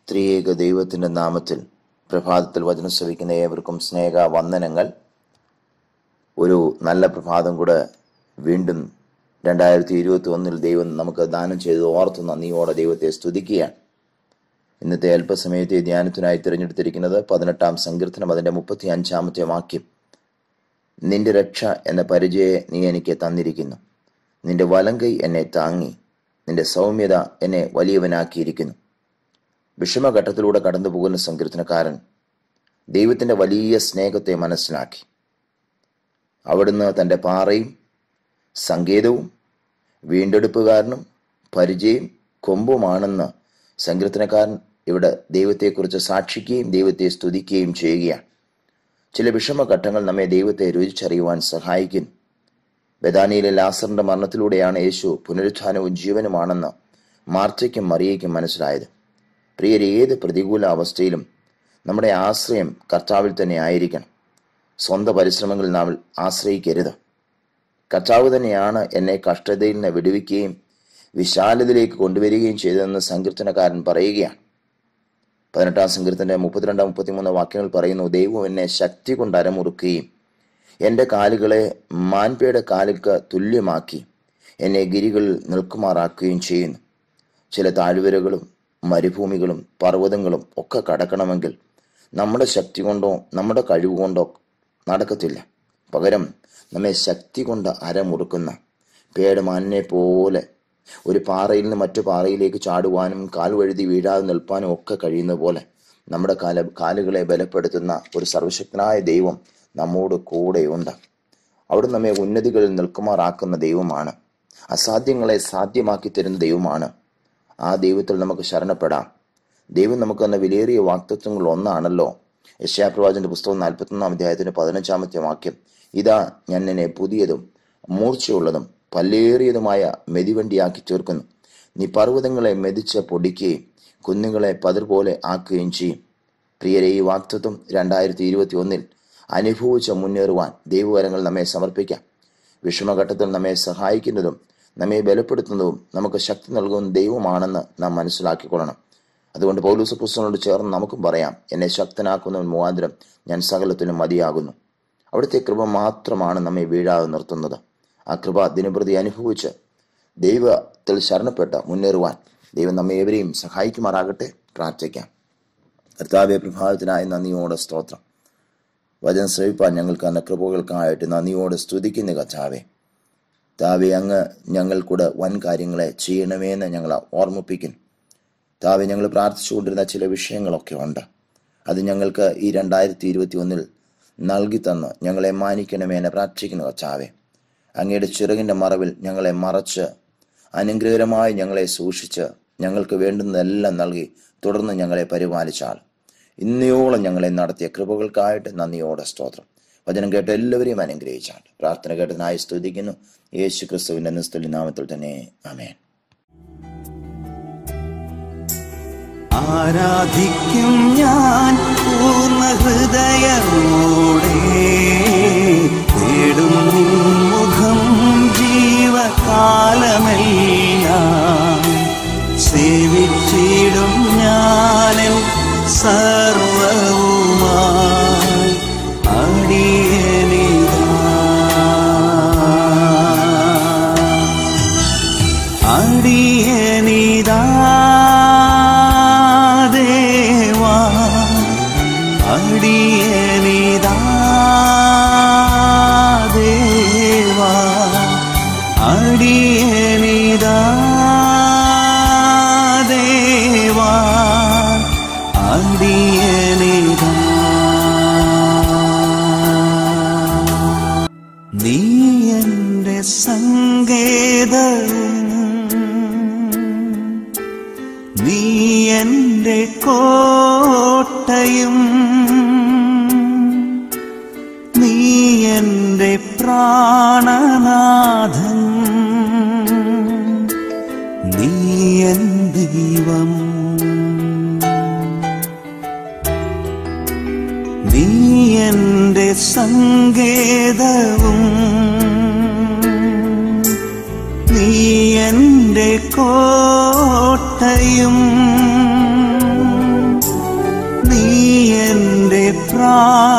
ത്രിയേക ദൈവത്തിൻ്റെ നാമത്തിൽ പ്രഭാതത്തിൽ വചനം ശ്രവിക്കുന്ന ഏവർക്കും സ്നേഹ വന്ദനങ്ങൾ ഒരു നല്ല പ്രഭാതം കൂടെ വീണ്ടും രണ്ടായിരത്തി ഇരുപത്തി ഒന്നിൽ ദൈവം നമുക്ക് ദാനം ചെയ്ത് ഓർത്ത് നന്ദിയോടെ ദൈവത്തെ സ്തുതിക്കുകയാണ് ഇന്നത്തെ അല്പസമയത്തെ ധ്യാനത്തിനായി തിരഞ്ഞെടുത്തിരിക്കുന്നത് പതിനെട്ടാം സങ്കീർത്തനം അതിൻ്റെ മുപ്പത്തി അഞ്ചാമത്തെ വാക്യം നിന്റെ രക്ഷ എന്ന പരിചയെ നീ എനിക്ക് തന്നിരിക്കുന്നു നിന്റെ വലങ്കൈ എന്നെ താങ്ങി നിന്റെ സൗമ്യത എന്നെ വലിയവനാക്കിയിരിക്കുന്നു വിഷമഘട്ടത്തിലൂടെ കടന്നു പോകുന്ന സങ്കീർത്തനക്കാരൻ ദൈവത്തിന്റെ വലിയ സ്നേഹത്തെ മനസ്സിലാക്കി അവിടുന്ന് തന്റെ പാറയും സങ്കേതവും വീണ്ടെടുപ്പുകാരനും പരിചയം കൊമ്പുമാണെന്ന് സങ്കീർത്തനക്കാരൻ ഇവിടെ ദൈവത്തെക്കുറിച്ച് സാക്ഷിക്കുകയും ദൈവത്തെ സ്തുതിക്കുകയും ചെയ്യുകയാണ് ചില വിഷമഘട്ടങ്ങൾ നമ്മെ ദൈവത്തെ രുചിച്ചറിയുവാൻ സഹായിക്കുന്നു ബദാനിയിലെ ലാസറിന്റെ മരണത്തിലൂടെയാണ് യേശു പുനരുത്ഥാനവും ജീവനുമാണെന്ന് മാർത്തയ്ക്കും മറിയയ്ക്കും മനസ്സിലായത് പ്രിയരെ ഏത് പ്രതികൂല അവസ്ഥയിലും നമ്മുടെ ആശ്രയം കർത്താവിൽ തന്നെ ആയിരിക്കണം സ്വന്തം പരിശ്രമങ്ങളിൽ നാം ആശ്രയിക്കരുത് കർത്താവ് തന്നെയാണ് എന്നെ കഷ്ടതയിൽ നിന്ന് വിടുവിക്കുകയും വിശാലതയിലേക്ക് കൊണ്ടുവരികയും ചെയ്തതെന്ന് സങ്കീർത്തനക്കാരൻ പറയുകയാണ് പതിനെട്ടാം സങ്കീർത്തന്റെ മുപ്പത്തിരണ്ടാം മുപ്പത്തിമൂന്ന് വാക്യങ്ങൾ പറയുന്നു ദൈവം എന്നെ ശക്തി കൊണ്ട് അരമുറുക്കുകയും എൻ്റെ കാലുകളെ മാൻപയുടെ കാലുക്ക് തുല്യമാക്കി എന്നെ ഗിരികളിൽ നിൽക്കുമാറാക്കുകയും ചെയ്യുന്നു ചില താഴ്വരകളും മരുഭൂമികളും പർവ്വതങ്ങളും ഒക്കെ കടക്കണമെങ്കിൽ നമ്മുടെ ശക്തി കൊണ്ടോ നമ്മുടെ കഴിവ് കൊണ്ടോ നടക്കത്തില്ല പകരം നമ്മെ ശക്തി കൊണ്ട് അരമുറുക്കുന്ന പേടമാനെ പോലെ ഒരു പാറയിൽ നിന്ന് മറ്റു പാറയിലേക്ക് ചാടുവാനും കാൽ വഴുതി വീഴാതെ നിൽപ്പാനും ഒക്കെ കഴിയുന്ന പോലെ നമ്മുടെ കാല കാലുകളെ ബലപ്പെടുത്തുന്ന ഒരു സർവശക്തനായ ദൈവം നമ്മോട് കൂടെയുണ്ട് അവിടെ നമ്മെ ഉന്നതികളിൽ നിൽക്കുമാറാക്കുന്ന ദൈവമാണ് അസാധ്യങ്ങളെ സാധ്യമാക്കി തരുന്ന ദൈവമാണ് ആ ദൈവത്തിൽ നമുക്ക് ശരണപ്പെടാം ദൈവം നമുക്ക് തന്ന വിലയേറിയ വാക്തത്വങ്ങൾ ഒന്നാണല്ലോ യശാപ്രവാചന്റെ പുസ്തകം നാൽപ്പത്തൊന്നാം അധ്യായത്തിന്റെ പതിനഞ്ചാമത്തെ വാക്യം ഇതാ ഞാൻ എന്നെ പുതിയതും മൂർച്ചയുള്ളതും പല്ലേറിയതുമായ മെതിവണ്ടിയാക്കി തീർക്കുന്നു നീ പർവ്വതങ്ങളെ മെതിച്ച് പൊടിക്കുകയും കുന്നുകളെ പതിർ പോലെ ആക്കുകയും ചെയ്യും പ്രിയരെ ഈ വാക്തത്വം രണ്ടായിരത്തി ഇരുപത്തി ഒന്നിൽ അനുഭവിച്ച് മുന്നേറുവാൻ ദൈവവരങ്ങൾ നമ്മെ സമർപ്പിക്കാം വിഷമഘട്ടത്തിൽ നമ്മെ സഹായിക്കുന്നതും നമ്മെ ബലപ്പെടുത്തുന്നതും നമുക്ക് ശക്തി നൽകുന്ന ദൈവമാണെന്ന് നാം മനസ്സിലാക്കിക്കൊള്ളണം അതുകൊണ്ട് പൗലൂസ് പുസ്തകങ്ങളോട് ചേർന്ന് നമുക്കും പറയാം എന്നെ ശക്തനാക്കുന്നവൻ മുഖാന്തരം ഞാൻ സകലത്തിനും മതിയാകുന്നു അവിടുത്തെ കൃപ മാത്രമാണ് നമ്മെ വീഴാതെ നിർത്തുന്നത് ആ കൃപ ദിനപ്രതി അനുഭവിച്ച് ദൈവത്തിൽ ശരണപ്പെട്ട് മുന്നേറുവാൻ ദൈവം നമ്മെ ഏവരെയും സഹായിക്കുമാറാകട്ടെ പ്രാർത്ഥിക്കാം കർത്താവെ പ്രഭാതത്തിനായി നന്ദിയോടെ സ്തോത്രം വചനം ശ്രവിപ്പാൻ ഞങ്ങൾക്ക് അന്ന കൃപകൾക്കായിട്ട് നന്ദിയോടെ സ്തുതിക്കുന്ന കർത്താവെ താവെ അങ്ങ് ഞങ്ങൾക്കൂടെ വൻ കാര്യങ്ങളെ ചെയ്യണമെന്ന് ഞങ്ങൾ ഓർമ്മിപ്പിക്കുന്നു താവെ ഞങ്ങൾ പ്രാർത്ഥിച്ചുകൊണ്ടിരുന്ന ചില വിഷയങ്ങളൊക്കെ ഉണ്ട് അത് ഞങ്ങൾക്ക് ഈ രണ്ടായിരത്തി ഇരുപത്തി ഒന്നിൽ നൽകി തന്ന് ഞങ്ങളെ മാനിക്കണമെന്ന് പ്രാർത്ഥിക്കുന്നു കർത്താവെ അങ്ങയുടെ ചിറകിൻ്റെ മറവിൽ ഞങ്ങളെ മറച്ച് അനുഗ്രഹകരമായി ഞങ്ങളെ സൂക്ഷിച്ച് ഞങ്ങൾക്ക് വേണ്ടുന്നതെല്ലാം നൽകി തുടർന്ന് ഞങ്ങളെ പരിപാലിച്ചാൾ ഇന്നയോളം ഞങ്ങളെ നടത്തിയ കൃപകൾക്കായിട്ട് നന്ദിയോടെ സ്തോത്രം വചനം കേട്ട എല്ലാവരെയും അനുഗ്രഹിച്ചാണ് പ്രാർത്ഥന കേട്ടതിനായി സ്തുതിക്കുന്നു യേശു ക്രിസ്തുവിന്റെ നിസ്തുല്യ നാമത്തിൽ തന്നെ അമേൻ ആരാധിക്കും ഞാൻ പൂർണ്ണ ഹൃദയമോടെ തേടും നിൻ മുഖം ജീവകാലമെല്ലാം സേവിച്ചിടും ഞാനും സർവവുമായി അടിയനിതാ അടിയനിതാ ദേവാ അടിയനിതാ ദേവാ അടിയനിതാ ദേവാ അടിയനിതാ നീ എന്റെ സങ്കേതവും നീ എന്റെ കോട്ടയും നീ എന്റെ പ്രാണനാഥൻ നീ എൻ ദൈവം നീ എന്റെ സങ്കേതവും നീ എന്റെ കോട്ടയും ഞാൻ